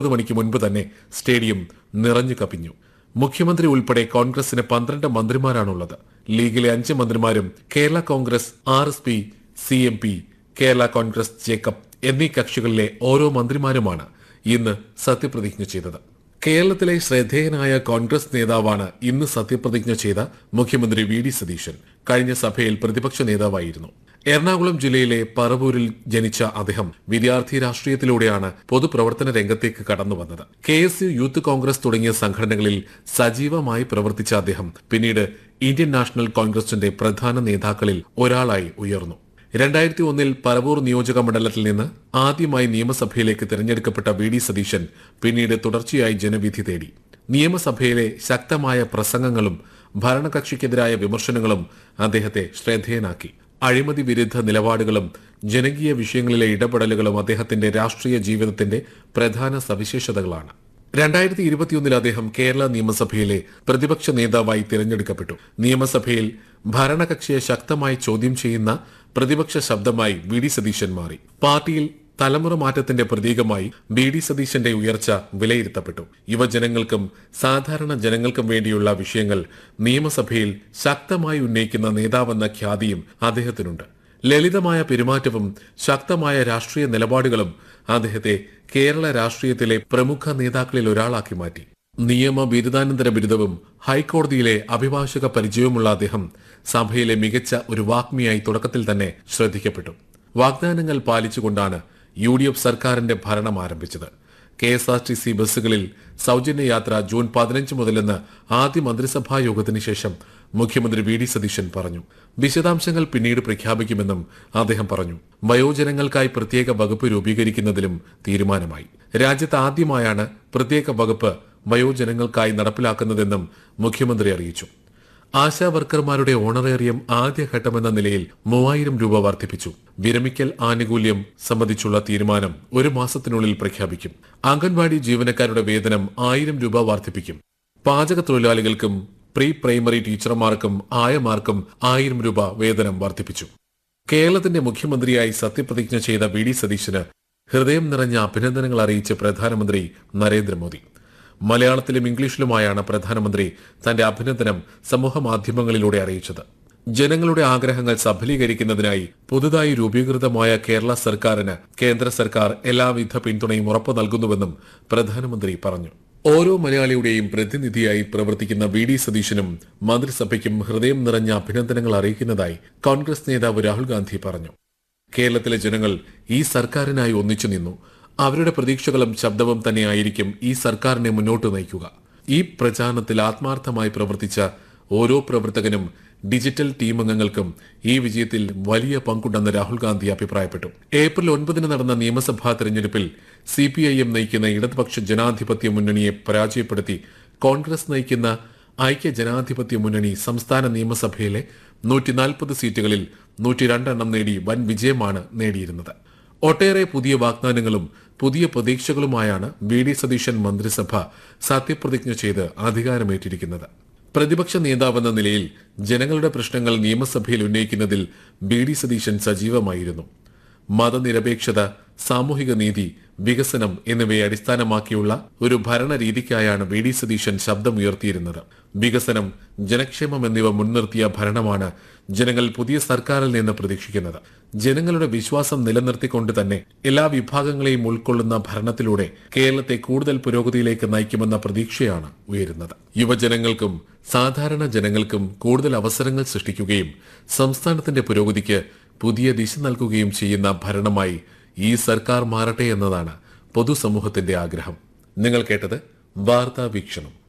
ഒമ്പത് മണിക്ക് മുൻപ് തന്നെ സ്റ്റേഡിയം നിറഞ്ഞു കപ്പിഞ്ഞു മുഖ്യമന്ത്രി ഉൾപ്പെടെ കോൺഗ്രസിന് പന്ത്രണ്ട് മന്ത്രിമാരാണുള്ളത് ലീഗിലെ അഞ്ച് മന്ത്രിമാരും Kerala Congress R S P C M P Kerala Congress Jacob എന്നീ കക്ഷികളിലെ ഓരോ മന്ത്രിമാരുമാണ് ഇന്ന് സത്യപ്രതിജ്ഞ ചെയ്തത് കേരളത്തിലെ ശ്രദ്ധേയനായ കോൺഗ്രസ് നേതാവാണ് ഇന്ന് സത്യപ്രതിജ്ഞ ചെയ്ത മുഖ്യമന്ത്രി വി ഡി സതീശൻ കഴിഞ്ഞ സഭയിൽ പ്രതിപക്ഷ നേതാവായിരുന്നു എറണാകുളം ജില്ലയിലെ പറവൂരിൽ ജനിച്ച അദ്ദേഹം വിദ്യാർത്ഥി രാഷ്ട്രീയത്തിലൂടെയാണ് പൊതുപ്രവർത്തന രംഗത്തേക്ക് കടന്നു വന്നത് K S U youth Congress തുടങ്ങിയ സംഘടനകളിൽ സജീവമായി പ്രവർത്തിച്ച അദ്ദേഹം പിന്നീട് ഇന്ത്യൻ നാഷണൽ കോൺഗ്രസിന്റെ പ്രധാന നേതാക്കളിൽ ഒരാളായി ഉയർന്നു രണ്ടായിരത്തി ഒന്നിൽ പറവൂർ നിയോജക മണ്ഡലത്തിൽ നിന്ന് ആദ്യമായി നിയമസഭയിലേക്ക് തിരഞ്ഞെടുക്കപ്പെട്ട വി ഡി സതീശൻ പിന്നീട് തുടർച്ചയായി ജനവിധി തേടി നിയമസഭയിലെ ശക്തമായ പ്രസംഗങ്ങളും ഭരണകക്ഷിക്കെതിരായ വിമർശനങ്ങളും അദ്ദേഹത്തെ ശ്രദ്ധേയനാക്കി അഴിമതി വിരുദ്ധ നിലപാടുകളും ജനകീയ വിഷയങ്ങളിലെ ഇടപെടലുകളും അദ്ദേഹത്തിന്റെ രാഷ്ട്രീയ ജീവിതത്തിന്റെ പ്രധാന സവിശേഷതകളാണ് രണ്ടായിരത്തി ഇരുപത്തിയൊന്നിൽ അദ്ദേഹം കേരള നിയമസഭയിലെ പ്രതിപക്ഷ നേതാവായി തിരഞ്ഞെടുക്കപ്പെട്ടു നിയമസഭയിൽ ഭരണകക്ഷിയെ ശക്തമായി ചോദ്യം ചെയ്യുന്ന പ്രതിപക്ഷ ശബ്ദമായി വി ഡി സതീശൻ മാറി പാർട്ടിയിൽ തലമുറ മാറ്റത്തിന്റെ പ്രതീകമായി ബി ഡി സതീശന്റെ ഉയർച്ച വിലയിരുത്തപ്പെട്ടു യുവജനങ്ങൾക്കും സാധാരണ ജനങ്ങൾക്കും വേണ്ടിയുള്ള വിഷയങ്ങൾ നിയമസഭയിൽ ശക്തമായി ഉന്നയിക്കുന്ന നേതാവെന്ന ഖ്യാതിയും അദ്ദേഹത്തിനുണ്ട് ലളിതമായ പെരുമാറ്റവും ശക്തമായ രാഷ്ട്രീയ നിലപാടുകളും അദ്ദേഹത്തെ കേരള രാഷ്ട്രീയത്തിലെ പ്രമുഖ നേതാക്കളിൽ ഒരാളാക്കി മാറ്റി നിയമ ബിരുദാനന്തര ബിരുദവും ഹൈക്കോടതിയിലെ അഭിഭാഷക പരിചയവുമുള്ള അദ്ദേഹം സഭയിലെ മികച്ച ഒരു വാഗ്മിയായി തുടക്കത്തിൽ തന്നെ ശ്രദ്ധിക്കപ്പെട്ടു വാഗ്ദാനങ്ങൾ പാലിച്ചുകൊണ്ടാണ് യു ഡി എഫ് സർക്കാരിന്റെ ഭരണം ആരംഭിച്ചത് K S R T C ബസ്സുകളിൽ സൗജന്യ യാത്ര ജൂൺ പതിനഞ്ച് മുതലെന്ന് ആദ്യ മന്ത്രിസഭാ യോഗത്തിന് ശേഷം മുഖ്യമന്ത്രി വി ഡി സതീശൻ പറഞ്ഞു വിശദാംശങ്ങൾ പിന്നീട് പ്രഖ്യാപിക്കുമെന്നും അദ്ദേഹം പറഞ്ഞു വയോജനങ്ങൾക്കായി പ്രത്യേക വകുപ്പ് രൂപീകരിക്കുന്നതിലും തീരുമാനമായി രാജ്യത്ത് ആദ്യമായാണ് പ്രത്യേക വകുപ്പ് വയോജനങ്ങൾക്കായി നടപ്പിലാക്കുന്നതെന്നും മുഖ്യമന്ത്രി അറിയിച്ചു ആശാ വർക്കർമാരുടെ ഓണറേറിയം ആദ്യഘട്ടമെന്ന നിലയിൽ മൂവായിരം രൂപ വർദ്ധിപ്പിച്ചു വിരമിക്കൽ ആനുകൂല്യം സംബന്ധിച്ചുള്ള തീരുമാനം ഒരു മാസത്തിനുള്ളിൽ പ്രഖ്യാപിക്കും അംഗൻവാടി ജീവനക്കാരുടെ വേതനം ആയിരം രൂപ വർദ്ധിപ്പിക്കും പാചക തൊഴിലാളികൾക്കും പ്രീ പ്രൈമറി ടീച്ചർമാർക്കും ആയമാർക്കും ആയിരം രൂപ വേതനം വർദ്ധിപ്പിച്ചു കേരളത്തിന്റെ മുഖ്യമന്ത്രിയായി സത്യപ്രതിജ്ഞ ചെയ്ത വി ഡി സതീശന് ഹൃദയം നിറഞ്ഞ അഭിനന്ദനങ്ങൾ അറിയിച്ച് പ്രധാനമന്ത്രി നരേന്ദ്രമോദി മലയാളത്തിലും ഇംഗ്ലീഷിലുമായാണ് പ്രധാനമന്ത്രി തന്റെ അഭിനന്ദനം സമൂഹ മാധ്യമങ്ങളിലൂടെ അറിയിച്ചത് ജനങ്ങളുടെ ആഗ്രഹങ്ങൾ സഫലീകരിക്കുന്നതിനായി പുതുതായി രൂപീകൃതമായ കേരള സർക്കാരിന് കേന്ദ്ര സർക്കാർ എല്ലാവിധ പിന്തുണയും ഉറപ്പു നൽകുന്നുവെന്നും പ്രധാനമന്ത്രി പറഞ്ഞു ഓരോ മലയാളിയുടെയും പ്രതിനിധിയായി പ്രവർത്തിക്കുന്ന വി ഡി സതീശനും മന്ത്രിസഭയ്ക്കും ഹൃദയം നിറഞ്ഞ അഭിനന്ദനങ്ങൾ അറിയിക്കുന്നതായി കോൺഗ്രസ് നേതാവ് രാഹുൽ ഗാന്ധി പറഞ്ഞു കേരളത്തിലെ ജനങ്ങൾ ഈ സർക്കാരിനായി ഒന്നിച്ചു നിന്നു അവരുടെ പ്രതീക്ഷകളും ശബ്ദവും തന്നെയായിരിക്കും ഈ സർക്കാരിനെ മുന്നോട്ട് നയിക്കുക ഈ പ്രചാരണത്തിൽ ആത്മാർത്ഥമായി പ്രവർത്തിച്ച ഓരോ പ്രവർത്തകനും ഡിജിറ്റൽ ടീം അംഗങ്ങൾക്കും ഈ വിജയത്തിൽ വലിയ പങ്കുണ്ടെന്ന് രാഹുൽ ഗാന്ധി അഭിപ്രായപ്പെട്ടു ഏപ്രിൽ ഒൻപതിന് നടന്ന നിയമസഭാ തെരഞ്ഞെടുപ്പിൽ സി പി ഐ എം നയിക്കുന്ന ഇടതുപക്ഷ ജനാധിപത്യ മുന്നണിയെ പരാജയപ്പെടുത്തി കോൺഗ്രസ് നയിക്കുന്ന ഐക്യ ജനാധിപത്യ മുന്നണി സംസ്ഥാന നിയമസഭയിലെ നൂറ്റി നാൽപ്പത് സീറ്റുകളിൽ നൂറ്റി രണ്ടെണ്ണം നേടി വൻ വിജയമാണ് നേടിയിരുന്നത് ഒട്ടേറെ പുതിയ വാഗ്ദാനങ്ങളും പുതിയ പ്രതീക്ഷകളുമായാണ് വി ഡി സതീശൻ മന്ത്രിസഭ സത്യപ്രതിജ്ഞ ചെയ്ത് അധികാരമേറ്റിരിക്കുന്നത് പ്രതിപക്ഷ നേതാവെന്ന നിലയിൽ ജനങ്ങളുടെ പ്രശ്നങ്ങൾ നിയമസഭയിൽ ഉന്നയിക്കുന്നതിൽ ബി ഡി സതീശൻ സജീവമായിരുന്നു മതനിരപേക്ഷത സാമൂഹിക നീതി വികസനം എന്നിവയെ അടിസ്ഥാനമാക്കിയുള്ള ഒരു ഭരണരീതിക്കായാണ് വി ഡി സതീശൻ ശബ്ദമുയർത്തിയിരുന്നത് വികസനം ജനക്ഷേമം എന്നിവ മുൻനിർത്തിയ ഭരണമാണ് ജനങ്ങൾ പുതിയ സർക്കാരിൽ നിന്ന് പ്രതീക്ഷിക്കുന്നത് ജനങ്ങളുടെ വിശ്വാസം നിലനിർത്തിക്കൊണ്ട് തന്നെ എല്ലാ വിഭാഗങ്ങളെയും ഉൾക്കൊള്ളുന്ന ഭരണത്തിലൂടെ കേരളത്തെ കൂടുതൽ പുരോഗതിയിലേക്ക് നയിക്കുമെന്ന പ്രതീക്ഷയാണ് ഉയരുന്നത് യുവജനങ്ങൾക്കും സാധാരണ ജനങ്ങൾക്കും കൂടുതൽ അവസരങ്ങൾ സൃഷ്ടിക്കുകയും സംസ്ഥാനത്തിന്റെ പുരോഗതിക്ക് പുതിയ ദിശ നൽകുകയും ചെയ്യുന്ന ഭരണമായി ഈ സർക്കാർ മാറട്ടെ എന്നതാണ് പൊതുസമൂഹത്തിന്റെ ആഗ്രഹം നിങ്ങൾ കേട്ടത് വാർത്താ വീക്ഷണം